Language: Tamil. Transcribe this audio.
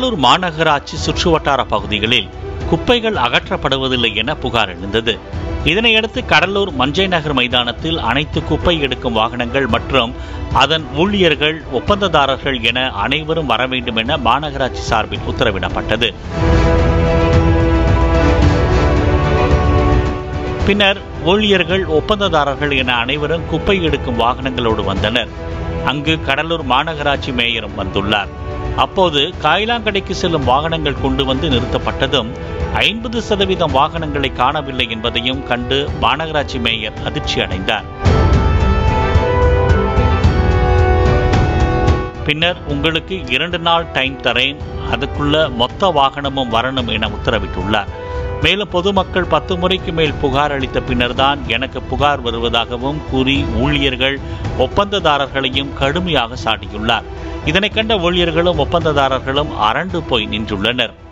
கடலூர் மாநகராட்சி சுற்றுவட்டார பகுதிகளில் குப்பைகள் அகற்றப்படுவதில்லை என புகார் எழுந்தது இதனையடுத்து கடலூர் மஞ்சை நகர் மைதானத்தில் அனைத்து குப்பை எடுக்கும் வாகனங்கள் மற்றும் அதன் ஊழியர்கள் ஒப்பந்ததாரர்கள் என அனைவரும் வர வேண்டும் என மாநகராட்சி சார்பில் உத்தரவிடப்பட்டது பின்னர் ஊழியர்கள் ஒப்பந்ததாரர்கள் என அனைவரும் குப்பை எடுக்கும் வாகனங்களோடு வந்தனர் அங்கு கடலூர் மாநகராட்சி மேயரும் வந்துள்ளார் அப்போது காயிலாங்கடைக்கு செல்லும் வாகனங்கள் கொண்டு வந்து நிறுத்தப்பட்டதும் ஐம்பது சதவீதம் வாகனங்களை காணவில்லை என்பதையும் கண்டு மாநகராட்சி மேயர் அதிர்ச்சி அடைந்தார் பின்னர் உங்களுக்கு இரண்டு நாள் டைம் தரேன் அதுக்குள்ள மொத்த வாகனமும் வரணும் என உத்தரவிட்டுள்ளார் மேலும் பொதுமக்கள் பத்து முறைக்கு மேல் புகார் அளித்த பின்னர்தான் எனக்கு புகார் வருவதாகவும் கூறி ஊழியர்கள் ஒப்பந்ததாரர்களையும் கடுமையாக சாட்டியுள்ளார் இதனை கண்ட ஊழியர்களும் ஒப்பந்ததாரர்களும் அரண்டு போய் நின்றுள்ளனர்